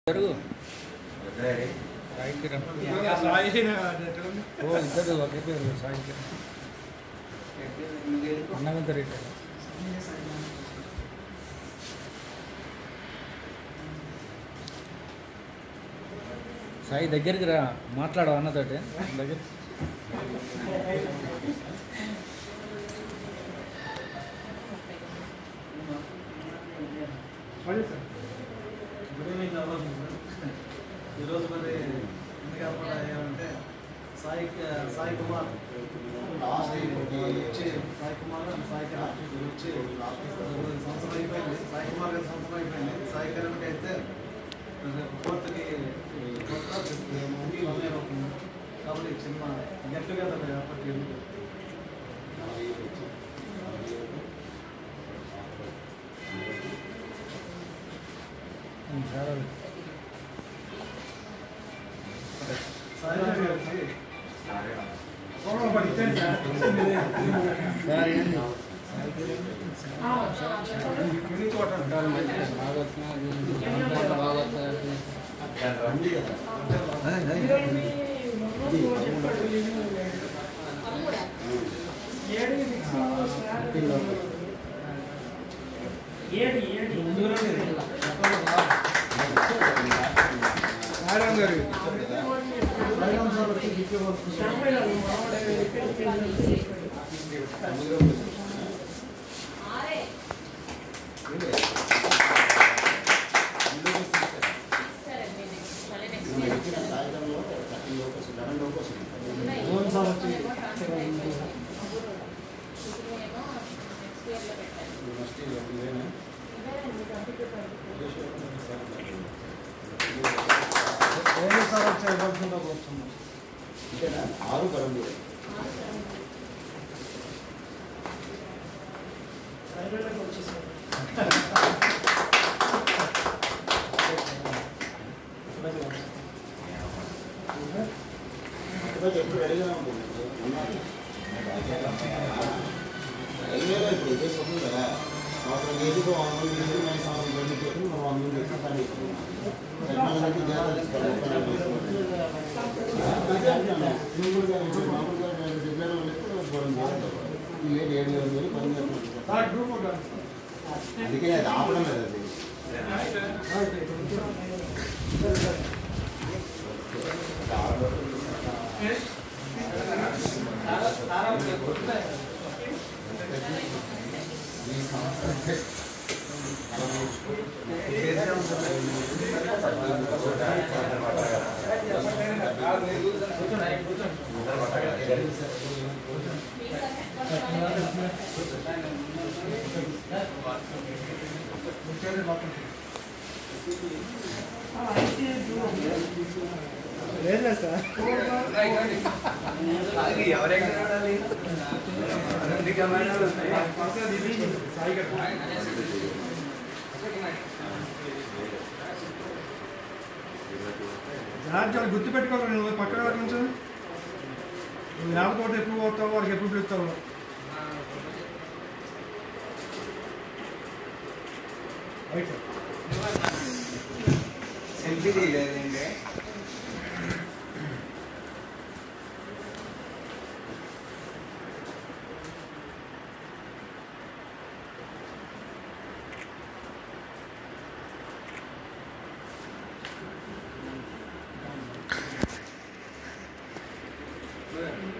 జరుగు సాయి కిరణ్ ఓ ఇద్దరు ఒకే పేరు సాయి కిరణ్ అన్నవింత రెడ్డి సాయి దగ్గరికి రా మాట్లాడు అన్నతోటి దగ్గర గుడ్ ఈవినింగ్ అవ్వాలి ఈరోజు మరి ఎందుకు ఏమంటే సాయి సాయి కుమార్ వచ్చి సాయి కుమార్ అండ్ సాయి కిరణ్ వచ్చి సంవత్సరం అయిపోయింది సాయి కుమార్ గారి సంవత్సరం అయిపోయింది సాయి కిరణ్కి అయితే ఫోర్త్కి మూవీ వన్ ఇయర్ అవుతుంది కాబట్టి చిన్న గెట్ టుగెదర్ ఏర్పాటు చేయండి సరే సాయి గారికి వచ్చి సార్ ఏంటి? ఉంటారు మంచిగా బాగా వచ్చినా బాగా వస్తారు సాయిరామ్ సార్ వచ్చి గిఫ్ట్ ఇవ్వాలి మోహన్ సార్ వచ్చి మోహన్ సార్ వచ్చి ఇవ్వాల్సిందిగా కోరుతున్నాం ఆరు కరంబు ఎప్పుడు రెడీగా ఉంటుంది రైల్వేలో ఇప్పుడు ఇదే వస్తుంది కదా సంవత్సరం చేసి వంద మంది చేసి మళ్ళీ సంవత్సరం రెండు చేసి మనం వంద మంది చేసి పని టెక్నాలజీ ఏడు ఏడు వేలు వేలు పని చేస్తున్నాం సార్ గ్రూప్ ఒక అందుకే అది ఆపడం లేదు అది లేదు సార్ జార్జ్ వాళ్ళు గుర్తుపెట్టుకోవాలి నువ్వు పక్కన వాటి నుంచి నువ్వు లేకపోతే ఎప్పుడు పోతావు వాడికి ఎప్పుడు పిలుస్తావు రైట్ సార్ సెల్ఫీ తీయలేదండి ఆ